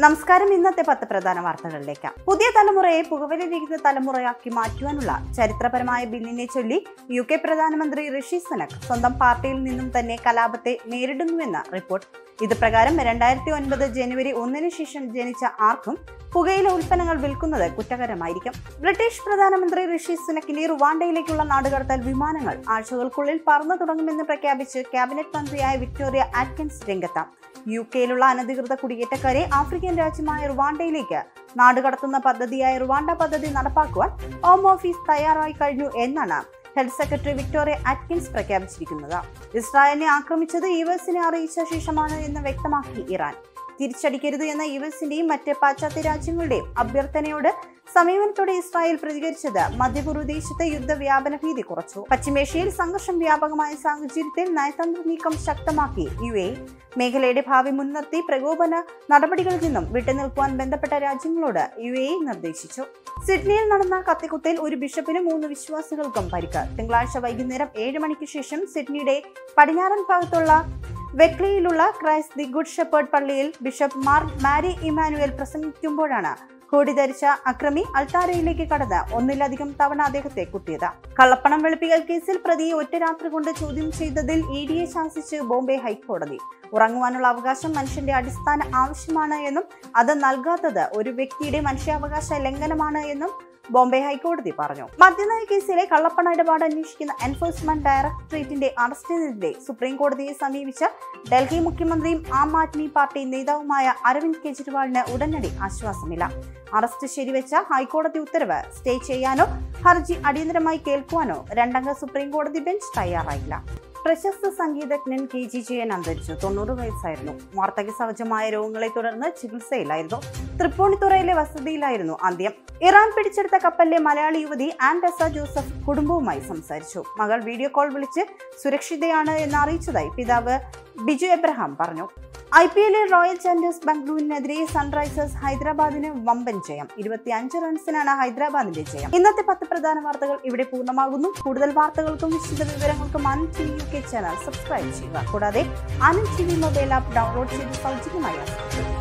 നമസ്കാരം ഇന്നത്തെ പത്ത് പ്രധാന വാർത്തകളിലേക്ക് പുതിയ തലമുറയെ പുകവലിരഹിത തലമുറയാക്കി മാറ്റുവാനുള്ള ചരിത്രപരമായ ബില്ലിനെ ചൊല്ലി യു കെ പ്രധാനമന്ത്രി ഋഷി സുനക് സ്വന്തം പാർട്ടിയിൽ നിന്നും തന്നെ കലാപത്തെ നേരിടുന്നുവെന്ന് റിപ്പോർട്ട് ഇത് പ്രകാരം രണ്ടായിരത്തി ഒൻപത് ജനുവരി ഒന്നിന് ശേഷം ജനിച്ച ആർക്കും പുകയില ഉൽപ്പന്നങ്ങൾ വിൽക്കുന്നത് കുറ്റകരമായിരിക്കും ബ്രിട്ടീഷ് പ്രധാനമന്ത്രി ഋഷി സുനക്കിന്റെ റുവാണ്ടയിലേക്കുള്ള നാടുകടത്തൽ വിമാനങ്ങൾ ആഴ്ചകൾക്കുള്ളിൽ പറന്നു തുടങ്ങുമെന്ന് പ്രഖ്യാപിച്ച് ക്യാബിനറ്റ് മന്ത്രിയായ വിക്ടോറിയ ആറ്റ്കിൻസ് രംഗത്ത് യു കെയിലുള്ള അനധികൃത കുടിയേറ്റക്കാരെ ആഫ്രിക്കൻ രാജ്യമായ റുവാണ്ടയിലേക്ക് നാടുകടത്തുന്ന പദ്ധതിയായ റുവാണ്ട പദ്ധതി നടപ്പാക്കുവാൻ ഹോം ഓഫീസ് തയ്യാറായി കഴിഞ്ഞു എന്നാണ് ഹെൽത്ത് സെക്രട്ടറി വിക്ടോറിയ ആറ്റ്കിൻസ് പ്രഖ്യാപിച്ചിരിക്കുന്നത് ഇസ്രായേലിനെ ആക്രമിച്ചത് യു എസിനെ അറിയിച്ച ശേഷമാണ് എന്ന് വ്യക്തമാക്കി ഇറാൻ തിരിച്ചടിക്കരുത് എന്ന യു എസിന്റെയും മറ്റ് പാശ്ചാത്യ രാജ്യങ്ങളുടെയും അഭ്യർത്ഥനയോട് സമീപനത്തോടെ ഇസ്രായേൽ പ്രതികരിച്ചത് മധ്യപൂർവ്വ ദേശത്തെ യുദ്ധവ്യാപന ഭീതി കുറച്ചു പശ്ചിമേഷ്യയിൽ സംഘർഷം വ്യാപകമായ സാഹചര്യത്തിൽ നയതന്ത്ര നീക്കം ശക്തമാക്കി യു എ മേഖലയുടെ ഭാവി മുൻനിർത്തി പ്രകോപന നടപടികളിൽ നിന്നും വിട്ടുനിൽക്കുവാൻ ബന്ധപ്പെട്ട രാജ്യങ്ങളോട് യു എ നിർദ്ദേശിച്ചു സിഡ്നിയിൽ നടന്ന കത്തിക്കുത്തിൽ ഒരു ബിഷപ്പിനും മൂന്ന് വിശ്വാസികൾക്കും പരിക്ക് തിങ്കളാഴ്ച വൈകുന്നേരം ഏഴ് മണിക്ക് ശേഷം സിഡ്നിയുടെ പടിഞ്ഞാറൻ ഭാഗത്തുള്ള വെക്ലിയിലുള്ള ക്രൈസ്റ്റ് ദി ഗുഡ് ഷെപ്പേർഡ് പള്ളിയിൽ ബിഷപ്പ് മാർ മാരി ഇമാനുവൽ പ്രസംഗിക്കുമ്പോഴാണ് കോടി ധരിച്ച അക്രമി അൾത്താരയിലേക്ക് കടന്ന് ഒന്നിലധികം തവണ അദ്ദേഹത്തെ കുത്തിയത് കള്ളപ്പണം വെളുപ്പിക്കൽ കേസിൽ പ്രതിയെ ഒറ്റ രാത്രി കൊണ്ട് ചോദ്യം ചെയ്തതിൽ ഇ ഡിയെ ശാസിച്ച് ബോംബെ ഹൈക്കോടതി ഉറങ്ങുവാനുള്ള അവകാശം മനുഷ്യന്റെ അടിസ്ഥാന ആവശ്യമാണ് എന്നും അത് നൽകാത്തത് ഒരു വ്യക്തിയുടെ മനുഷ്യാവകാശ ലംഘനമാണ് എന്നും ബോംബെ ഹൈക്കോടതി പറഞ്ഞു മദ്യനയ കേസിലെ കള്ളപ്പണ ഇടപാട് അന്വേഷിക്കുന്ന എൻഫോഴ്സ്മെന്റ് ഡയറക്ടറേറ്റിന്റെ അറസ്റ്റിനെതിരെ സുപ്രീം കോടതിയെ സമീപിച്ച ഡൽഹി മുഖ്യമന്ത്രിയും ആം ആദ്മി പാർട്ടി നേതാവുമായ അരവിന്ദ് കെജ്രിവാളിന് ഉടനടി ആശ്വാസമില്ല അറസ്റ്റ് ശരിവെച്ച ഹൈക്കോടതി ഉത്തരവ് സ്റ്റേ ചെയ്യാനോ ഹർജി അടിയന്തരമായി കേൾക്കുവാനോ രണ്ടംഗ സുപ്രീം കോടതി ബെഞ്ച് തയ്യാറായില്ല പ്രശസ്ത സംഗീതജ്ഞൻ കെ ജി ജയൻ അന്തരിച്ചു തൊണ്ണൂറ് വയസ്സായിരുന്നു വാർദ്ധക്യ സഹജമായ രോഗങ്ങളെ തുടർന്ന് ചികിത്സയിലായിരുന്നു തൃപ്പൂണിത്തുറയിലെ വസതിയിലായിരുന്നു അന്ത്യം ഇറാൻ പിടിച്ചെടുത്ത കപ്പലിലെ മലയാളി യുവതി ആൻഡസ ജോസഫ് കുടുംബവുമായി സംസാരിച്ചു മകൾ വീഡിയോ കോൾ വിളിച്ച് സുരക്ഷിതയാണ് എന്ന് അറിയിച്ചതായി പിതാവ് ബിജു എബ്രഹാം പറഞ്ഞു ഐ പി എല്ലിൽ റോയൽ ചാലഞ്ചേഴ്സ് ബാംഗ്ലൂരിനെതിരെ സൺറൈസേഴ്സ് ഹൈദരാബാദിന് വമ്പൻ ജയം ഇരുപത്തിയഞ്ച് റൺസിനാണ് ഹൈദരാബാദിന്റെ ജയം ഇന്നത്തെ പത്ത് പ്രധാന വാർത്തകൾ ഇവിടെ പൂർണ്ണമാകുന്നു കൂടുതൽ വാർത്തകൾക്കും വിശദ വിവരങ്ങൾക്കും Anand T V U K channel subscribe ചെയ്യുക കൂടാതെ Anand T V mobile app download ചെയ്ത് സൗജന്യമായി ആസ്വദിക്കുക